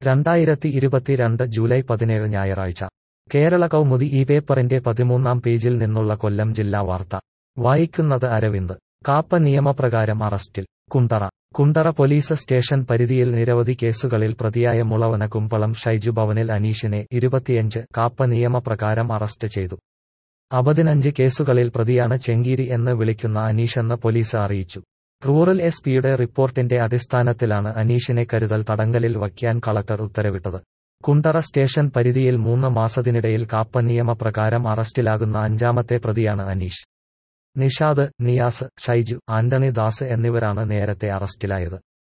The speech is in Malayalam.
രണ്ടായിരത്തി ഇരുപത്തിരണ്ട് ജൂലൈ പതിനേഴ് ഞായറാഴ്ച കേരള കൗമുദി ഈ പേപ്പറിന്റെ പതിമൂന്നാം പേജിൽ നിന്നുള്ള കൊല്ലം ജില്ലാ വാർത്ത വായിക്കുന്നത് അരവിന്ദ് കാപ്പ നിയമപ്രകാരം അറസ്റ്റിൽ കുണ്ടറ കുണ്ടറ പോലീസ് സ്റ്റേഷൻ പരിധിയിൽ നിരവധി കേസുകളിൽ പ്രതിയായ മുളവന കുമ്പളം ഷൈജു ഭവനിൽ അനീഷിനെ ഇരുപത്തിയഞ്ച് കാപ്പ നിയമപ്രകാരം അറസ്റ്റ് ചെയ്തു പതിനഞ്ച് കേസുകളിൽ പ്രതിയാണ് ചെങ്കീരി എന്ന് വിളിക്കുന്ന അനീഷെന്ന് പോലീസ് അറിയിച്ചു റൂറൽ എസ് പിയുടെ റിപ്പോർട്ടിന്റെ അടിസ്ഥാനത്തിലാണ് അനീഷിനെ കരുതൽ തടങ്കലിൽ വയ്ക്കാൻ കളക്ടർ ഉത്തരവിട്ടത് കുണ്ടറ സ്റ്റേഷൻ പരിധിയിൽ മൂന്ന് മാസത്തിനിടയിൽ കാപ്പ നിയമപ്രകാരം അറസ്റ്റിലാകുന്ന അഞ്ചാമത്തെ പ്രതിയാണ് അനീഷ് നിഷാദ് നിയാസ് ഷൈജു ആന്റണി ദാസ് എന്നിവരാണ് നേരത്തെ അറസ്റ്റിലായത്